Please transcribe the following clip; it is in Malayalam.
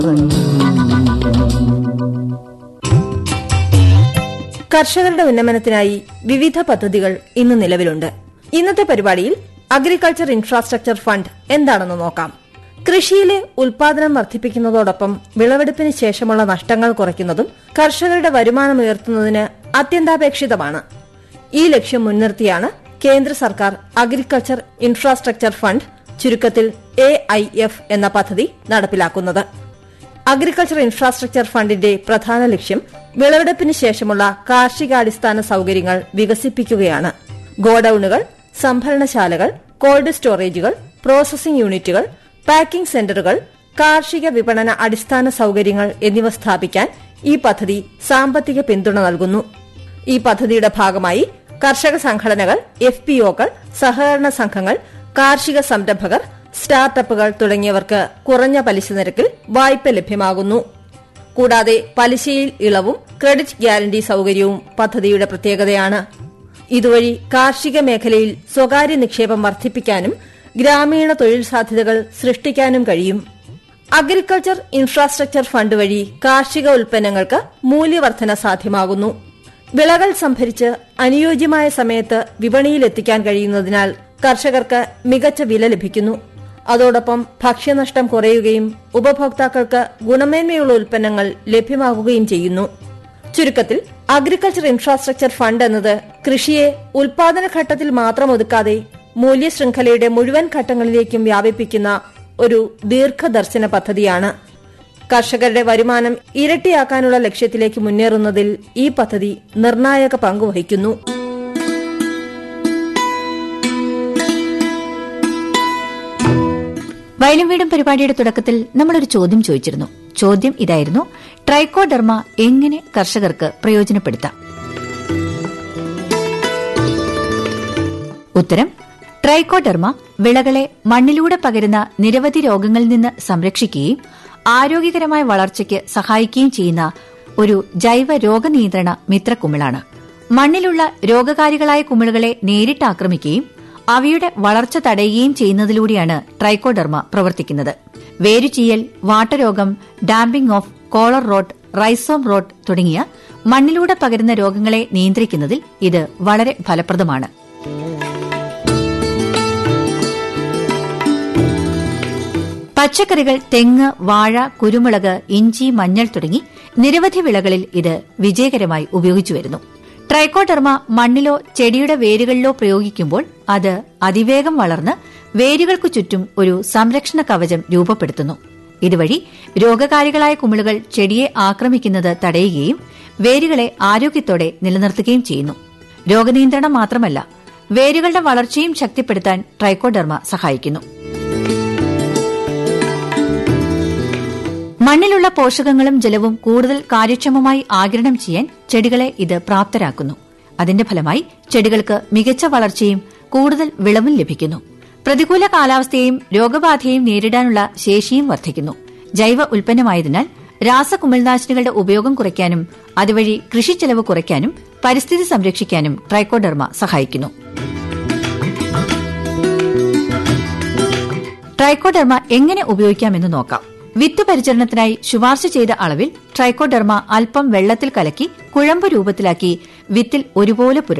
കർഷകരുടെ ഉന്നമനത്തിനായി വിവിധ പദ്ധതികൾ ഇന്ന് നിലവിലുണ്ട് ഇന്നത്തെ പരിപാടിയിൽ അഗ്രികൾച്ചർ ഇൻഫ്രാസ്ട്രക്ചർ ഫണ്ട് എന്താണെന്ന് നോക്കാം കൃഷിയിലെ ഉൽപാദനം വർദ്ധിപ്പിക്കുന്നതോടൊപ്പം വിളവെടുപ്പിന് ശേഷമുള്ള നഷ്ടങ്ങൾ കുറയ്ക്കുന്നതും കർഷകരുടെ വരുമാനം ഉയർത്തുന്നതിന് അത്യന്താപേക്ഷിതമാണ് ഈ ലക്ഷ്യം മുൻനിർത്തിയാണ് കേന്ദ്ര സർക്കാർ അഗ്രികൾച്ചർ ഇൻഫ്രാസ്ട്രക്ചർ ഫണ്ട് ചുരുക്കത്തിൽ എ എന്ന പദ്ധതി നടപ്പിലാക്കുന്നത് അഗ്രികൾച്ചർ ഇൻഫ്രാസ്ട്രക്ചർ ഫണ്ടിന്റെ പ്രധാന ലക്ഷ്യം വിളവെടുപ്പിന് ശേഷമുള്ള കാർഷികാടിസ്ഥാന സൌകര്യങ്ങൾ വികസിപ്പിക്കുകയാണ് ഗോഡൌണുകൾ സംഭരണശാലകൾ കോൾഡ് സ്റ്റോറേജുകൾ പ്രോസസിംഗ് യൂണിറ്റുകൾ പാക്കിംഗ് സെന്ററുകൾ കാർഷിക വിപണന അടിസ്ഥാന സൌകര്യങ്ങൾ എന്നിവ സ്ഥാപിക്കാൻ ഈ പദ്ധതി സാമ്പത്തിക പിന്തുണ നൽകുന്നു ഈ പദ്ധതിയുടെ ഭാഗമായി കർഷക സംഘടനകൾ എഫ് പി ഒകൾ സഹകരണ സംഘങ്ങൾ കാർഷിക സംരംഭകർ സ്റ്റാർട്ടപ്പുകൾ തുടങ്ങിയവർക്ക് കുറഞ്ഞ പലിശ നിരക്കിൽ വായ്പ ലഭ്യമാകുന്നു കൂടാതെ പലിശയിൽ ഇളവും ക്രെഡിറ്റ് ഗ്യാരണ്ടി സൌകര്യവും പദ്ധതിയുടെ പ്രത്യേകതയാണ് ഇതുവഴി കാർഷിക മേഖലയിൽ സ്വകാര്യ നിക്ഷേപം വർദ്ധിപ്പിക്കാനും ഗ്രാമീണ തൊഴിൽ സാധ്യതകൾ സൃഷ്ടിക്കാനും കഴിയും അഗ്രികൾച്ചർ ഇൻഫ്രാസ്ട്രക്ചർ ഫണ്ട് വഴി കാർഷിക ഉൽപ്പന്നങ്ങൾക്ക് മൂല്യവർധന സാധ്യമാകുന്നു വിളകൾ സംഭരിച്ച് അനുയോജ്യമായ സമയത്ത് വിപണിയിലെത്തിക്കാൻ കഴിയുന്നതിനാൽ കർഷകർക്ക് മികച്ച വില ലഭിക്കുന്നു അതോടൊപ്പം ഭക്ഷ്യനഷ്ടം കുറയുകയും ഉപഭോക്താക്കൾക്ക് ഗുണമേന്മയുള്ള ഉൽപ്പന്നങ്ങൾ ലഭ്യമാകുകയും ചെയ്യുന്നു ചുരുക്കത്തിൽ അഗ്രികൾച്ചർ ഇൻഫ്രാസ്ട്രക്ചർ ഫണ്ട് എന്നത് കൃഷിയെ ഉൽപാദന ഘട്ടത്തിൽ മാത്രം ഒതുക്കാതെ മൂല്യശൃംഖലയുടെ മുഴുവൻ ഘട്ടങ്ങളിലേക്കും വ്യാപിപ്പിക്കുന്ന ഒരു ദീർഘദർശന പദ്ധതിയാണ് കർഷകരുടെ വരുമാനം ഇരട്ടിയാക്കാനുള്ള ലക്ഷ്യത്തിലേക്ക് മുന്നേറുന്നതിൽ ഈ പദ്ധതി നിർണായക പങ്കുവഹിക്കുന്നു വയലും വീടും പരിപാടിയുടെ തുടക്കത്തിൽ നമ്മളൊരു ചോദ്യം ചോദിച്ചിരുന്നു ചോദ്യം ഇതായിരുന്നു ട്രൈക്കോഡെർമ എങ്ങനെ കർഷകർക്ക് പ്രയോജനപ്പെടുത്താം ഉത്തരം ട്രൈക്കോഡെർമ വിളകളെ മണ്ണിലൂടെ പകരുന്ന നിരവധി രോഗങ്ങളിൽ നിന്ന് സംരക്ഷിക്കുകയും ആരോഗ്യകരമായ വളർച്ചയ്ക്ക് സഹായിക്കുകയും ചെയ്യുന്ന ഒരു ജൈവ രോഗനിയന്ത്രണ മിത്രക്കുമിളാണ് മണ്ണിലുള്ള രോഗകാരികളായ കുമിളുകളെ നേരിട്ട് ആക്രമിക്കുകയും അവയുടെ വളർച്ച തടയുകയും ചെയ്യുന്നതിലൂടെയാണ് ട്രൈക്കോഡെർമ പ്രവർത്തിക്കുന്നത് വേരുചീയൽ വാട്ടരോഗം damping off collar rot rhizome rot തുടങ്ങിയ മണ്ണിലൂടെ പകരുന്ന രോഗങ്ങളെ നിയന്ത്രിക്കുന്നതിൽ ഇത് വളരെ ഫലപ്രദമാണ് പച്ചക്കറികൾ തെങ്ങ് വാഴ കുരുമുളക് ഇഞ്ചി മഞ്ഞൾ തുടങ്ങി നിരവധി വിളകളിൽ ഇത് വിജയകരമായി ഉപയോഗിച്ചുവരുന്നു ട്രൈക്കോഡെർമ മണ്ണിലോ ചെടിയുടെ വേരുകളിലോ പ്രയോഗിക്കുമ്പോൾ അത് അതിവേഗം വളർന്ന് വേരുകൾക്കു ചുറ്റും ഒരു സംരക്ഷണ കവചം രൂപപ്പെടുത്തുന്നു ഇതുവഴി രോഗകാരികളായ കുമിളുകൾ ചെടിയെ ആക്രമിക്കുന്നത് തടയുകയും വേരുകളെ ആരോഗ്യത്തോടെ നിലനിർത്തുകയും ചെയ്യുന്നു രോഗനിയന്ത്രണം മാത്രമല്ല വേരുകളുടെ വളർച്ചയും ശക്തിപ്പെടുത്താൻ ട്രൈക്കോഡെർമ സഹായിക്കുന്നു മണ്ണിലുള്ള പോഷകങ്ങളും ജലവും കൂടുതൽ കാര്യക്ഷമമായി ആഗിരണം ചെയ്യാൻ ചെടികളെ ഇത് പ്രാപ്തരാക്കുന്നു അതിന്റെ ഫലമായി ചെടികൾക്ക് മികച്ച വളർച്ചയും കൂടുതൽ വിളവും ലഭിക്കുന്നു പ്രതികൂല കാലാവസ്ഥയെയും രോഗബാധയെയും നേരിടാനുള്ള ശേഷിയും വർദ്ധിക്കുന്നു ജൈവ ഉൽപ്പന്നമായതിനാൽ രാസകുമിൾനാശിനികളുടെ ഉപയോഗം കുറയ്ക്കാനും അതുവഴി കൃഷിച്ചെലവ് കുറയ്ക്കാനും പരിസ്ഥിതി സംരക്ഷിക്കാനും ട്രൈക്കോഡെർമ സഹായിക്കുന്നു ട്രൈക്കോഡെർമ എങ്ങനെ ഉപയോഗിക്കാമെന്ന് നോക്കാം വിത്ത് പരിചരണത്തിനായി ശുപാർശ ചെയ്ത അളവിൽ ട്രൈക്കോഡെർമ അല്പം വെള്ളത്തിൽ കലക്കി കുഴമ്പ് രൂപത്തിലാക്കി വിത്തിൽ ഒരുപോലെ പുരട്ടും